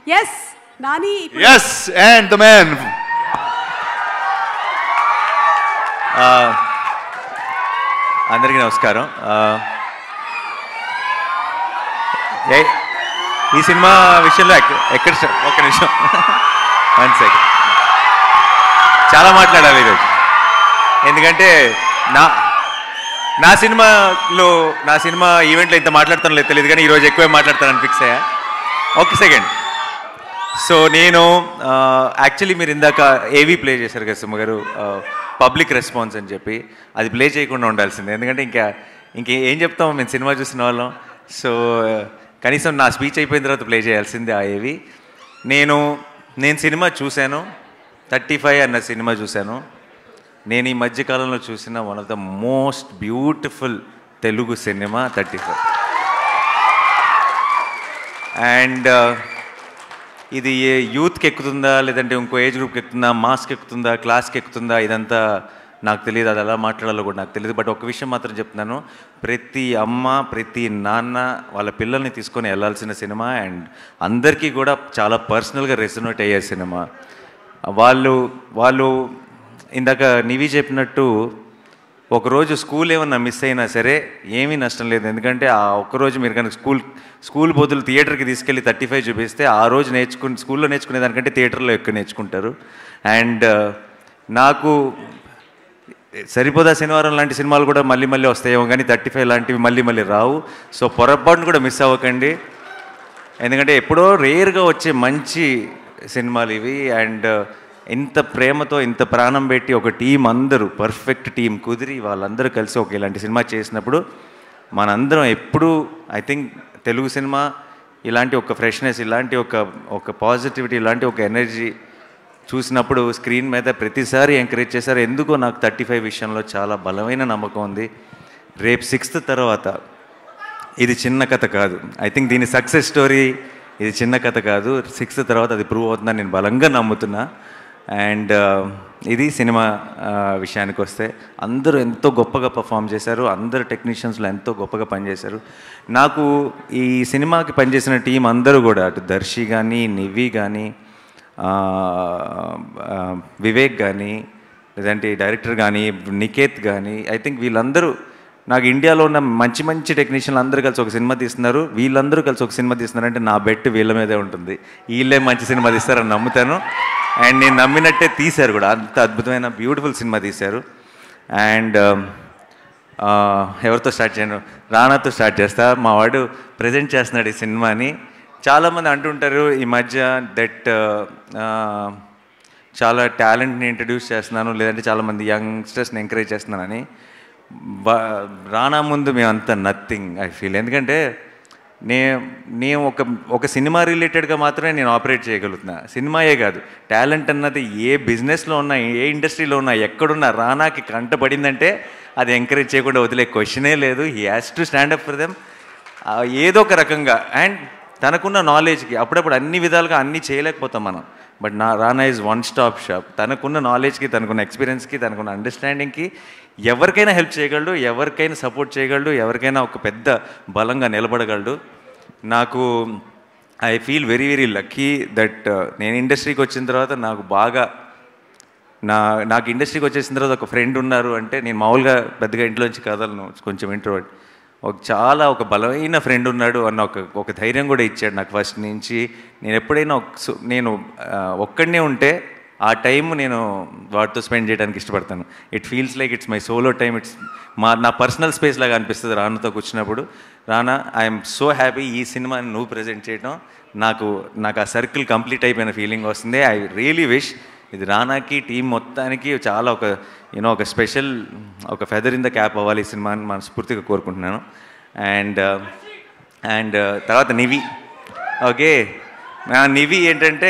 yes Nani ఇప్పుడు yes and the man అందరికీ నమస్కారం ఆ, ఏ- ఈ సినిమా విషయంలో ఎక్క- ఎక్కడ స్ట- ఒక్క నిమిషం వన్ సెకండ్ చాలా మాట్లాడాలి ఈరోజు ఎందుకంటే నా నా సినిమాలో నా సినిమా ఈవెంట్లో ఇంత మాట్లాడతానో లేదు తెలియదు కానీ ఈరోజు ఎక్కువే మాట్లాడతానని ఫిక్స్ అయ్యా ఒక సెకండ్ సో నేను యాక్చువల్లీ మీరు ఇందాక ఏవి ప్లే చేశారు కదా సుమ గారు పబ్లిక్ రెస్పాన్స్ అని చెప్పి అది ప్లే చేయకుండా ఉండాల్సిందే ఎందుకంటే ఇంకా ఇంక ఏం చెప్తాం మేము సినిమా చూసిన వాళ్ళం సో కనీసం నా స్పీచ్ అయిపోయిన తర్వాత ప్లే చేయాల్సిందే ఆ ఏవి నేను నేను సినిమా చూశాను థర్టీ ఫైవ్ అన్న సినిమా చూశాను నేను ఈ మధ్యకాలంలో చూసిన one of the most beautiful Telugu cinema thirty five and ఇది ఏ యూత్కి ఎక్కుతుందా లేదంటే ఇంకో ఏజ్ గ్రూప్కి ఎక్కుతుందా మాస్కి ఎక్కుతుందా క్లాస్కి ఎక్కుతుందా ఇదంతా నాకు తెలియదు అది ఎలా మాట్లాడాలో కూడా నాకు తెలియదు బట్ ఒక విషయం మాత్రం చెప్తున్నాను ప్రతి అమ్మ ప్రతి నాన్న వాళ్ళ పిల్లల్ని తీసుకొని వెళ్ళాల్సిన సినిమా అండ్ అందరికీ కూడా చాలా పర్సనల్గా రెసొనేట్ అయ్యే సినిమా వాళ్ళు వాళ్ళు ఇందాక నివి చెప్పినట్టు ఒకరోజు స్కూల్ ఏమన్నా మిస్ అయినా సరే ఏమీ నష్టం లేదు ఎందుకంటే ఆ ఒక్కరోజు మీరు కనుక స్కూల్ స్కూల్ బదులు థియేటర్కి తీసుకెళ్ళి థర్టీ ఫైవ్ చూపిస్తే ఆ రోజు నేర్చుకుని స్కూల్లో నేర్చుకునే దానికంటే థియేటర్లో ఎక్కువ నేర్చుకుంటారు అండ్ నాకు సరిపోదా శనివారం లాంటి సినిమాలు కూడా మళ్ళీ మళ్ళీ వస్తాయేమో కానీ థర్టీ ఫైవ్ లాంటివి మళ్ళీ మళ్ళీ రావు సో పొరపాటును కూడా మిస్ అవ్వకండి ఎందుకంటే ఎప్పుడో రేర్గా వచ్చే మంచి సినిమాలు ఇవి అండ్ ఇంత ప్రేమతో ఇంత ప్రాణం పెట్టి ఒక టీం అందరూ పర్ఫెక్ట్ టీం కుదిరి వాళ్ళందరూ కలిసి ఒక ఇలాంటి సినిమా చేసినప్పుడు మనందరం ఎప్పుడూ ఐ థింక్ తెలుగు సినిమా ఇలాంటి ఒక ఫ్రెష్నెస్ ఇలాంటి ఒక ఒక పాజిటివిటీ ఇలాంటి ఒక ఎనర్జీ చూసినప్పుడు స్క్రీన్ మీద ప్రతిసారి ఎంకరేజ్ చేశారు ఎందుకో నాకు థర్టీ ఫైవ్ విషయంలో చాలా బలమైన నమ్మకం ఉంది రేపు సిక్స్త్ తర్వాత ఇది చిన్న కథ కాదు ఐ థింక్ దీని సక్సెస్ స్టోరీ ఇది చిన్న కథ కాదు సిక్స్త్ తర్వాత అది ప్రూవ్ అవుతుందని నేను బలంగా నమ్ముతున్నా అండ్ ఇది సినిమా ఆ, విషయానికి వస్తే అందరూ ఎంతో గొప్పగా పర్ఫామ్ చేశారు అందరు టెక్నీషియన్స్లో ఎంతో గొప్పగా పనిచేశారు నాకు ఈ సినిమాకి పనిచేసిన టీం అందరూ కూడా అటు దర్శి కానీ నివి కానీ ఆ, ఆ, వివేక్ కానీ లేదంటే డైరెక్టర్ కానీ నికేత్ కానీ ఐ థింక్ వీళ్ళందరూ నాకు ఇండియాలో ఉన్న మంచి మంచి టెక్నీషియన్లు అందరూ కలిసి ఒక సినిమా తీస్తున్నారు వీళ్ళందరూ కలిసి ఒక సినిమా తీస్తున్నారంటే నా బెట్ వీళ్ళ మీదే ఉంటుంది వీళ్ళే మంచి సినిమా తీస్తారని నమ్ముతాను అండ్ నేను నమ్మినట్టే తీశారు కూడా అంత అద్భుతమైన బ్యూటిఫుల్ సినిమా తీశారు అండ్ ఎవరితో స్టార్ట్ చేయను రానాతో స్టార్ట్ చేస్తా మా వాడు ప్రజెంట్ చేస్తున్నాడు ఈ సినిమాని చాలామంది అంటుంటారు ఈ మధ్య దట్ చాలా టాలెంట్ని ఇంట్రడ్యూస్ చేస్తున్నాను లేదంటే చాలామంది యంగ్స్టర్స్ని ఎంకరేజ్ చేస్తున్నానని బ- రానా ముందు మేమంతా నథింగ్ ఐ ఫీల్ ఎందుకంటే నే నేను ఒక ఒక సినిమా రిలేటెడ్గా మాత్రమే నేను ఆపరేట్ చేయగలుగుతున్నా సినిమాయే కాదు టాలెంట్ అన్నది ఏ బిజినెస్లో ఉన్నా ఏ ఇండస్ట్రీలో ఉన్నా ఎక్కడున్నా రానాకి కంటపడిందంటే అది ఎంకరేజ్ చేయకుండా వదిలే క్వశ్చనే లేదు he has to stand up for them ఏదో ఒక రకంగా అండ్ తనకున్న నాలెడ్జ్కి అప్పుడప్పుడు అన్ని విధాలుగా అన్నీ చేయలేకపోతాం మనం బట్ నా Rana is one stop shop తనకున్న నాలెడ్జ్కి తనకున్న ఎక్స్పీరియన్స్కి తనకున్న అండర్స్టాండింగ్కి ఎవరికైనా హెల్ప్ చేయగలడు ఎవరికైనా సపోర్ట్ చేయగలడు ఎవరికైనా ఒక పెద్ద బలంగా నిలబడగలడు నాకు I feel very very lucky that నేను ఇండస్ట్రీకి వచ్చిన తర్వాత నాకు బాగా నా నాకు ఇండస్ట్రీకి వచ్చేసిన తర్వాత ఒక ఫ్రెండ్ ఉన్నారు అంటే నేను మామూలుగా పెద్దగా ఇంట్లోంచి కదలను కొంచెం ఇంట్రోవర్ట్ ఒక చాలా ఒక బలమైన ఫ్రెండ్ ఉన్నాడు అన్న ఒక ఒక ధైర్యం కూడా ఇచ్చాడు నాకు ఫస్ట్ నుంచి నేను ఎప్పుడైనా ఒక సు- నేను ఆ, ఒక్కడనే ఉంటే ఆ టైం నేను వాటితో స్పెండ్ చేయడానికి ఇష్టపడతాను it feels like it's my solo time it's మా నా పర్సనల్ స్పేస్ లాగా అనిపిస్తుంది రానాతో కూర్చున్నప్పుడు రానా ఐఎమ్ సో హ్యాపీ ఈ సినిమాని నువ్వు ప్రజెంట్ చేయడం నాకు నాకు ఆ సర్కిల్ కంప్లీట్ అయిపోయిన ఫీలింగ్ వస్తుంది ఐ రియలీ విష్ ఇది రానాకి టీం మొత్తానికి చాలా ఒక యూనో ఒక స్పెషల్ ఒక ఫెదర్ ఇన్ ద క్యాప్ అవ్వాలి ఈ సినిమాని మనస్ఫూర్తిగా కోరుకుంటున్నాను అండ్ అండ్ తర్వాత నివి ఓకే నా నివి ఏంటంటే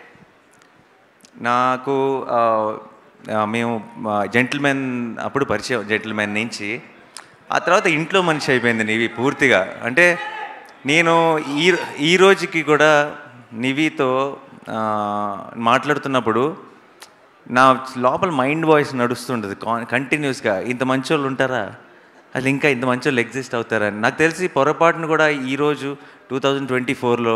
నాకు ఆ, ఆ, మేము జెంటిల్మెన్ అప్పుడు పరిచయం జెంటిల్మెన్ నుంచి ఆ తర్వాత ఇంట్లో మనిషి అయిపోయింది నివి పూర్తిగా అంటే నేను ఈ ఈ రోజుకి కూడా నివితో ఆ, మాట్లాడుతున్నప్పుడు నా లోపల మైండ్ వాయిస్ నడుస్తుంటుంది కంటిన్యూస్గా ఇంత మంచోళ్ళు ఉంటారా అసలు ఇంకా ఇంత మంచోళ్ళు ఎగ్జిస్ట్ అవుతారని నాకు తెలిసి పొరపాటును కూడా ఈరోజు టూ థౌజండ్ ట్వంటీ ఫోర్లో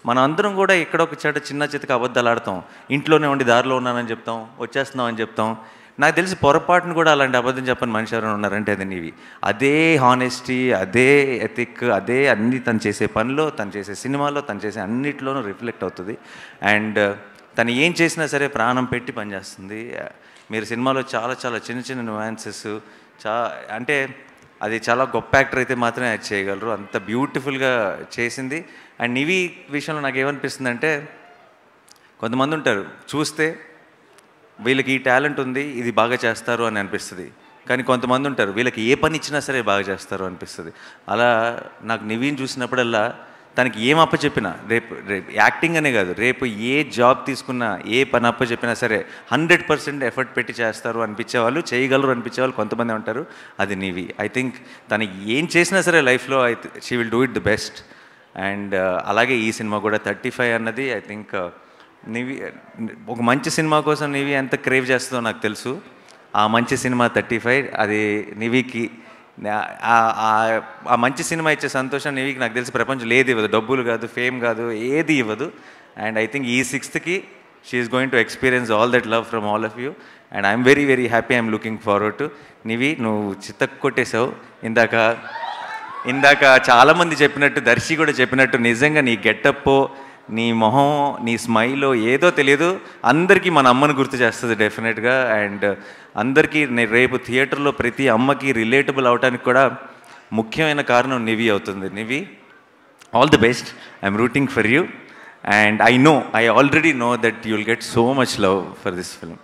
మనం అందరం కూడా ఇక్కడ ఒక చెట చిన్న చితక అబద్ధాలు ఆడతాం ఇంట్లోనే ఉండి దారిలో ఉన్నానని చెప్తాం వచ్చేస్తున్నాం అని చెప్తాం నాకు తెలిసి పొరపాటును కూడా అలాంటి అబద్ధం చెప్పని మనిషి ఎవరైనా ఉన్నారంటే అది నీవి అదే హానెస్టీ అదే ఎథిక్ అదే అన్ని తను చేసే పనిలో తను చేసే సినిమాలో తను చేసే అన్నిటిలోనూ రిఫ్లెక్ట్ అవుతుంది అండ్ తను ఏం చేసినా సరే ప్రాణం పెట్టి పనిచేస్తుంది మీరు సినిమాలో చాలా చాలా చిన్న చిన్న నువాన్సెస్ చా అంటే అది చాలా గొప్ప యాక్టర్ అయితే మాత్రమే అది చేయగలరు అంత బ్యూటిఫుల్గా చేసింది అండ్ నివి విషయంలో నాకు ఏమనిపిస్తుంది అంటే కొంతమంది ఉంటారు చూస్తే వీళ్ళకి ఈ టాలెంట్ ఉంది ఇది బాగా చేస్తారు అని అనిపిస్తుంది కానీ కొంతమంది ఉంటారు వీళ్ళకి ఏ పని ఇచ్చినా సరే బాగా చేస్తారు అనిపిస్తుంది అలా నాకు నివీన్ చూసినప్పుడల్లా తనకి ఏం అప్పచెప్పినా రేపు రేపు యాక్టింగ్ అనే కాదు రేపు ఏ జాబ్ తీసుకున్నా ఏ పని అప్పచెప్పినా సరే హండ్రెడ్ పర్సెంట్ ఎఫర్ట్ పెట్టి చేస్తారు అనిపించేవాళ్ళు చేయగలరు అనిపించేవాళ్ళు కొంతమంది ఉంటారు అది నీవి ఐ థింక్ తను ఏం చేసినా సరే లైఫ్లో I she will do it the best and అలాగే ఈ సినిమా కూడా థర్టీ ఫైవ్ అన్నది ఐ థింక్ నీవి ఒక మంచి సినిమా కోసం నీవి ఎంత క్రేవ్ చేస్తుందో నాకు తెలుసు ఆ మంచి సినిమా థర్టీ ఫైవ్ అది నివికి ఆ- ఆ- ఆ- ఆ మంచి సినిమా ఇచ్చే సంతోషం నివికి నాకు తెలిసి ప్రపంచం ఏది ఇవ్వదు డబ్బులు కాదు ఫేమ్ కాదు ఏది ఇవ్వదు అండ్ ఐ థింక్ ఈ సిక్స్త్కి she's going to experience all that love from all of you and I'm very very happy I'm looking forward to Nivi నువ్వు చిత్తకు కొట్టేశావు ఇందాక ఇందాక చాలామంది చెప్పినట్టు దర్శి కూడా చెప్పినట్టు నిజంగా నీ గెటప్ నీ మొహం నీ స్మైల్ ఏదో తెలియదు అందరికీ మన అమ్మను గుర్తు చేస్తుంది డెఫినెట్గా అండ్ అందరికీ నే- రేపు థియేటర్లో ప్రతి అమ్మకి రిలేటబుల్ అవడానికి కూడా ముఖ్యమైన కారణం నివి అవుతుంది Nivi all the best I'm rooting for you and I know I already know that you will get so much love for this film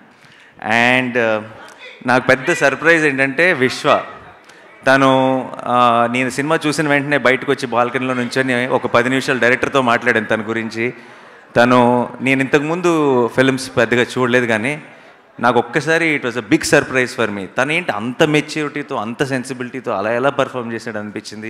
and నాకు పెద్ద సర్ప్రైజ్ ఏంటంటే విశ్వ తను ఆ, నేను సినిమా చూసిన వెంటనే బయటకు వచ్చి బాల్కనీలో నుంచొని ఒక పది నిమిషాలు డైరెక్టర్తో మాట్లాడాను తన గురించి తను నేను ఇంతకుముందు ఫిల్మ్స్ పెద్దగా చూడలేదు కానీ నాకు ఒక్కసారి it was a big surprise for me తను ఏంటి అంత మెచ్యూరిటీతో అంత సెన్సిబిలిటీతో అలా ఎలా పర్ఫామ్ చేసాడు అనిపించింది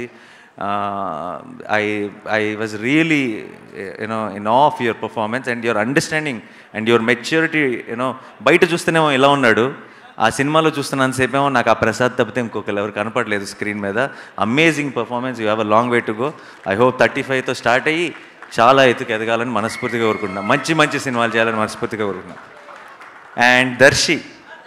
I I was really you know in of your performance and your understanding and your maturity you know బయట చూస్తేనేమో ఇలా ఉన్నాడు ఆ సినిమాలో చూస్తున్నంతసేపేమో నాకు ఆ ప్రసాద్ తప్పితే ఇంకొకరు ఎవరు కనపడలేదు స్క్రీన్ మీద amazing performance you have a long way to go I hope thirty ఫైవ్తో స్టార్ట్ అయ్యి చాలా ఎత్తుకు ఎదగాలని మనస్ఫూర్తిగా కోరుకుంటున్నాం మంచి మంచి సినిమాలు చేయాలని మనస్ఫూర్తిగా కోరుకుంటున్నాం అండ్ దర్శి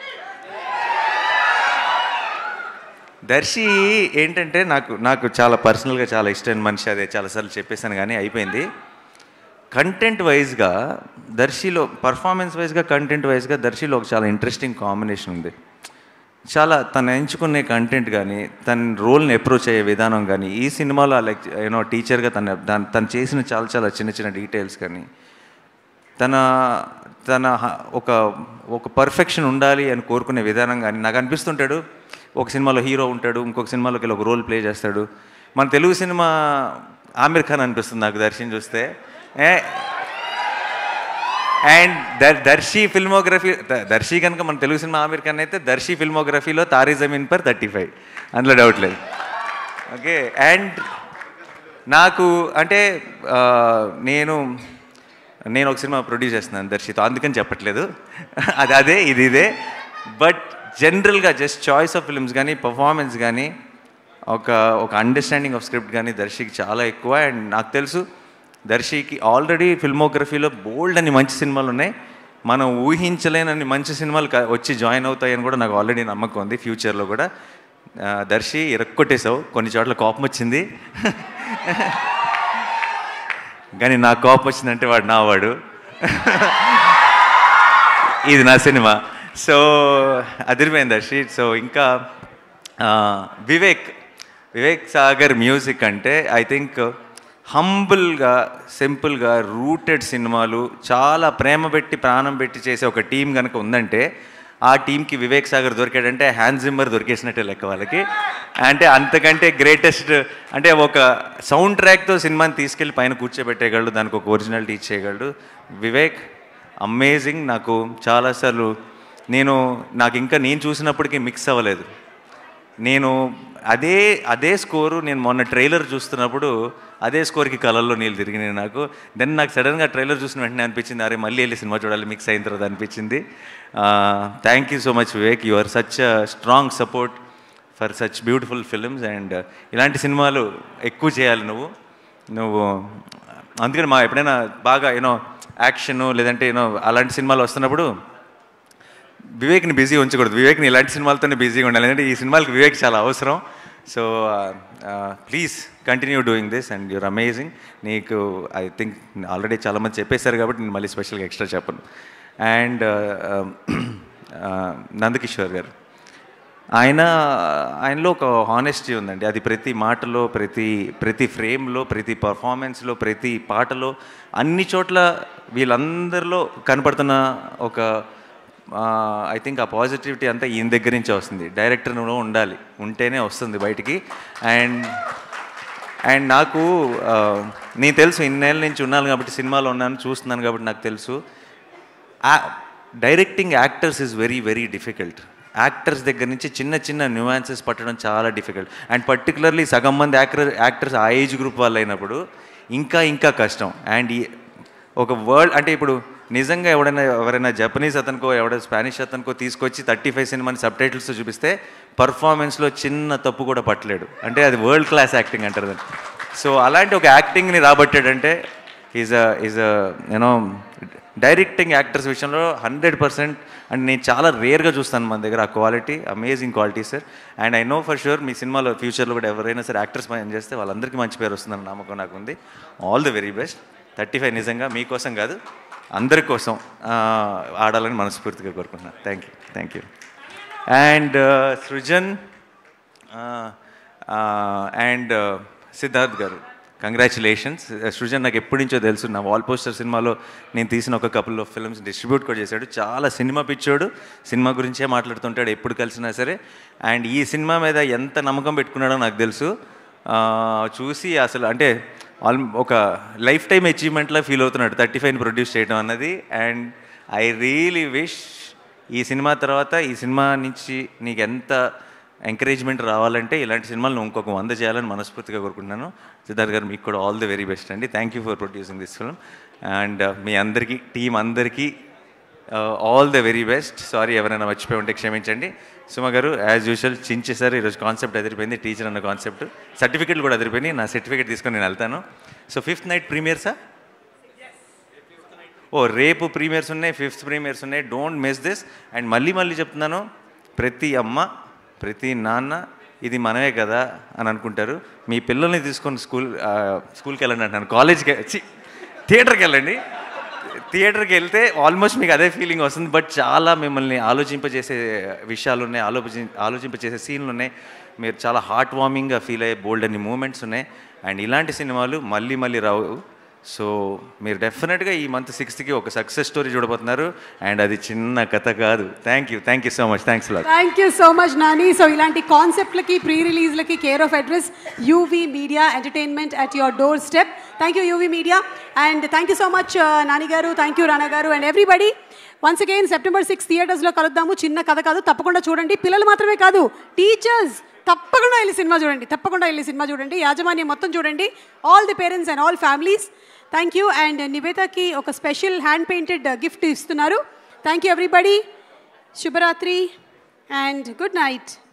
దర్శి ఏంటంటే నాకు నాకు చాలా పర్సనల్గా చాలా ఇష్టమైన మనిషి అదే చాలాసార్లు చెప్పేశాను కానీ అయిపోయింది కంటెంట్ వైజ్గా దర్శిలో పర్ఫార్మెన్స్ వైజ్గా కంటెంట్ వైజ్గా దర్శిలో ఒక చాలా ఇంట్రెస్టింగ్ కాంబినేషన్ ఉంది చాలా తను ఎంచుకునే కంటెంట్ కానీ తన రోల్ని అప్రోచ్ అయ్యే విధానం కానీ ఈ సినిమాలో లైక్ యూనో టీచర్గా తన దాని తను చేసిన చాలా చాలా చిన్న చిన్న డీటెయిల్స్ కానీ తన తన హ- ఒక ఒక పర్ఫెక్షన్ ఉండాలి అని కోరుకునే విధానం కానీ నాకు అనిపిస్తుంటాడు ఒక సినిమాలో హీరో ఉంటాడు ఇంకొక సినిమాలోకి వెళ్ళి ఒక రోల్ ప్లే చేస్తాడు మన తెలుగు సినిమా ఆమిర్ ఖాన్ అనిపిస్తుంది నాకు దర్శనం చూస్తే ఏ అండ్ దర్ దర్శి ఫిల్మోగ్రఫీ ద- దర్శి కనుక మన తెలుగు సినిమా ఆమిర్ ఖాన్ అయితే దర్శి ఫిల్మోగ్రఫీలో తారీ జమీన్ పర్ థర్టీ ఫైవ్ అందులో డౌట్ లేదు ఓకే అండ్ నాకు అంటే ఆ, నేను నేను ఒక సినిమా ప్రొడ్యూస్ చేస్తున్నాను దర్శితో అందుకని చెప్పట్లేదు అది అదే ఇది ఇదే బట్ జనరల్గా జస్ట్ చాయిస్ ఆఫ్ ఫిల్మ్స్ కానీ పర్ఫార్మెన్స్ కానీ ఒక ఒక అండర్స్టాండింగ్ ఆఫ్ స్క్రిప్ట్ కానీ దర్శికి చాలా ఎక్కువ అండ్ నాకు తెలుసు దర్శికి ఆల్రెడీ ఫిల్మోగ్రఫీలో బోల్డ్ అని మంచి సినిమాలు ఉన్నాయి మనం ఊహించలేనన్ని మంచి సినిమాలు క- వచ్చి జాయిన్ అవుతాయని కూడా నాకు ఆల్రెడీ నమ్మకం ఉంది ఫ్యూచర్లో కూడా ఆ, దర్శి ఇరక్కొట్టేశావు కొన్ని చోట్ల కోపం వచ్చింది కానీ నా కోపం వచ్చిందంటే వాడు నా వాడు ఇది నా సినిమా సో అదిరిపోయింది దర్శి సో ఇంకా ఆ, వివేక్ వివేక్ సాగర్ మ్యూజిక్ అంటే ఐ థింక్ హంబుల్గా సింపుల్గా రూటెడ్ సినిమాలు చాలా ప్రేమ పెట్టి ప్రాణం పెట్టి చేసే ఒక టీం కనుక ఉందంటే ఆ టీంకి వివేక్ సాగర్ దొరికాడంటే హ్యాండ్ జిమ్మర్ దొరికేసినట్టే లెక్క వాళ్ళకి అంటే అంతకంటే గ్రేటెస్ట్ అంటే ఒక సౌండ్ ట్రాక్తో సినిమాని తీసుకెళ్ళి పైన కూర్చోబెట్టేయగలడు దానికి ఒక ఒరిజినాలిటీ ఇచ్చేయగలడు వివేక్ అమేజింగ్ నాకు చాలాసార్లు నేను నాకు ఇంకా నేను చూసినప్పటికీ మిక్స్ అవ్వలేదు నేను అదే అదే స్కోరు నేను మొన్న ట్రైలర్ చూస్తున్నప్పుడు అదే స్కోర్కి కలర్లో నీళ్ళు తిరిగినాయి నాకు దెన్ నాకు సడన్గా ట్రైలర్ చూసిన వెంటనే అనిపించింది అరే మళ్ళీ వెళ్ళి సినిమా చూడాలి మిక్స్ అయిన తర్వాత అనిపించింది thank you so much Vivek you are such strong support for such beautiful films and ఇలాంటి సినిమాలు ఎక్కువ చేయాలి నువ్వు నువ్వు అందుకని మా ఎప్పుడైనా బాగా యూనో యాక్షన్ లేదంటే యూనో అలాంటి సినిమాలు వస్తున్నప్పుడు వివేక్ని బిజీ ఉంచకూడదు వివేక్ని ఇలాంటి సినిమాలతోనే బిజీగా ఉండాలి ఎందుకంటే ఈ సినిమాలకు వివేక్ చాలా అవసరం so please continue doing this and your amazing నీకు ఐ థింక్ ఆల్రెడీ చాలామంది చెప్పేశారు కాబట్టి నేను మళ్ళీ స్పెషల్గా ఎక్స్ట్రా చెప్పను అండ్ నందకిషోర్ గారు ఆయన ఆయనలో ఒక హానెస్టీ ఉందండి అది ప్రతి మాటలో ప్రతి ప్రతి ఫ్రేమ్లో ప్రతి పర్ఫార్మెన్స్లో ప్రతి పాటలో అన్ని చోట్ల వీళ్ళందరిలో కనపడుతున్న ఒక ఐ థింక్ ఆ పాజిటివిటీ అంతా ఈయన దగ్గర నుంచే వస్తుంది డైరెక్టర్లో ఉండాలి ఉంటేనే వస్తుంది బయటికి అండ్ అండ్ నాకు ఆ, నేను తెలుసు ఇన్నేళ్ళ నుంచి ఉన్నాను కాబట్టి సినిమాలో ఉన్నాను చూస్తున్నాను కాబట్టి నాకు తెలుసు directing actors is very very difficult actors దగ్గర నుంచి చిన్న చిన్న న్యూయాన్సెస్ పట్టడం చాలా డిఫికల్ట్ అండ్ పర్టికులర్లీ సగం మంది యాక్టర్ యాక్టర్స్ ఆ ఏజ్ గ్రూప్ వాళ్ళు అయినప్పుడు ఇంకా ఇంకా కష్టం అండ్ ఈ ఒక వరల్డ్ అంటే ఇప్పుడు నిజంగా ఎవడైనా ఎవరైనా జపనీస్ అతనికో ఎవడైనా స్పానిష్ అతనికో తీసుకొచ్చి థర్టీ ఫైవ్ సినిమాని సబ్ టైటిల్స్తో చూపిస్తే పర్ఫార్మెన్స్లో చిన్న తప్పు కూడా పట్టలేడు అంటే అది వరల్డ్ క్లాస్ యాక్టింగ్ అంటారు దాన్ని సో అలాంటి ఒక యాక్టింగ్ని రాబట్టాడంటే is a is a you know directing actors విషయంలో హండ్రెడ్ పర్సెంట్ అండ్ నేను చాలా రేర్గా చూస్తాను మన దగ్గర ఆ quality amazing quality sir and I know for sure మీ సినిమాలో ఫ్యూచర్లో కూడా ఎవరైనా సరే యాక్టర్స్ పని చేస్తే వాళ్ళందరికీ మంచి పేరు వస్తుందని నమ్మకం నాకు ఉంది all the very best thirty five నిజంగా మీకోసం కాదు అందరి కోసం ఆ, ఆడాలని మనస్ఫూర్తిగా కోరుకుంటున్నాను thank you thank you and Srujan and Siddharth garu congratulations Srujan నాకు ఎప్పటి నుంచో తెలుసు నా వాల్ పోస్టర్ సినిమాలో నేను తీసిన ఒక కపుల్ ఆఫ్ ఫిల్మ్స్ డిస్ట్రిబ్యూట్ కూడా చేశాడు చాలా సినిమా పిచ్చోడు సినిమా గురించే మాట్లాడుతుంటాడు ఎప్పుడు కలిసినా సరే అండ్ ఈ సినిమా మీద ఎంత నమ్మకం పెట్టుకున్నాడో నాకు తెలుసు ఆ, చూసి అసలు అంటే ఆల్ ఒక లైఫ్ టైం అచీవ్మెంట్లా ఫీల్ అవుతున్నాడు థర్టీ ఫైవ్ని ప్రొడ్యూస్ చేయడం అన్నది అండ్ ఐ రియలీ విష్ ఈ సినిమా తర్వాత ఈ సినిమా నుంచి నీకు ఎంత ఎంకరేజ్మెంట్ రావాలంటే ఇలాంటి సినిమాలు నువ్వు ఇంకొక వంద చేయాలని మనస్ఫూర్తిగా కోరుకుంటున్నాను సిద్ధార్థ్ గారు మీకు కూడా ఆల్ ది వెరీ బెస్ట్ అండి thank you for producing this film and మీ అందరికీ టీం అందరికీ all the very best sorry ఎవరైనా మర్చిపోయి ఉంటే క్షమించండి సుమ గారు యాజ్ యూజువల్ చించేశారు ఈరోజు కాన్సెప్ట్ అదిరిపోయింది టీచర్ అన్న కాన్సెప్ట్ సర్టిఫికేట్లు కూడా అదిరిపోయింది నా సర్టిఫికేట్ తీసుకొని నేను వెళ్తాను సో ఫిఫ్త్ నైట్ ప్రీమియర్సా ఓ రేపు ప్రీమియర్స్ ఉన్నాయి ఫిఫ్త్ ప్రీమియర్స్ ఉన్నాయి డోంట్ మిస్ దిస్ అండ్ మళ్ళీ మళ్ళీ చెప్తున్నాను ప్రతి అమ్మ ప్రతి నాన్న ఇది మనమే కదా అని అనుకుంటారు మీ పిల్లల్ని తీసుకొని స్కూల్ ఆ, స్కూల్కి వెళ్ళండి అంటాను కాలేజ్కి చి థియేటర్కి వెళ్ళండి థియేటర్కి వెళ్తే ఆల్మోస్ట్ మీకు అదే ఫీలింగ్ వస్తుంది బట్ చాలా మిమ్మల్ని ఆలోచింపజేసే విషయాలు ఉన్నాయి ఆలోచి ఆలోచింపజేసే సీన్లు ఉన్నాయి మీరు చాలా హార్ట్ వార్మింగ్గా ఫీల్ అయ్యే బోల్డ్ అన్ని మూమెంట్స్ ఉన్నాయి అండ్ ఇలాంటి సినిమాలు మళ్ళీ మళ్ళీ రావు సో మీరు డెఫినెట్గా ఈ మంత్ సిక్స్త్కి ఒక సక్సెస్ స్టోరీ చూడబోతున్నారు అండ్ అది చిన్న కథ కాదు thank you thank you so much thanks lot thank you so much Nani so ఇలాంటి కాన్సెప్ట్లకి ప్రీ రిలీజ్లకి care of address UV media entertainment at your doorstep thank you UV media and thank you so much Nani garu thank you Rana garu and everybody once again September six థియేటర్స్లో కలుద్దాము చిన్న కథ కాదు తప్పకుండా చూడండి పిల్లలు మాత్రమే కాదు టీచర్స్ తప్పకుండా వెళ్ళి సినిమా చూడండి తప్పకుండా వెళ్ళి సినిమా చూడండి యాజమాన్యం మొత్తం చూడండి all the parents and all families thank you and నివేతకి ఒక స్పెషల్ హ్యాండ్ పెయింటెడ్ గిఫ్ట్ ఇస్తున్నారు థ్యాంక్ యూ ఎవ్రీబడి శుభరాత్రి అండ్ గుడ్ నైట్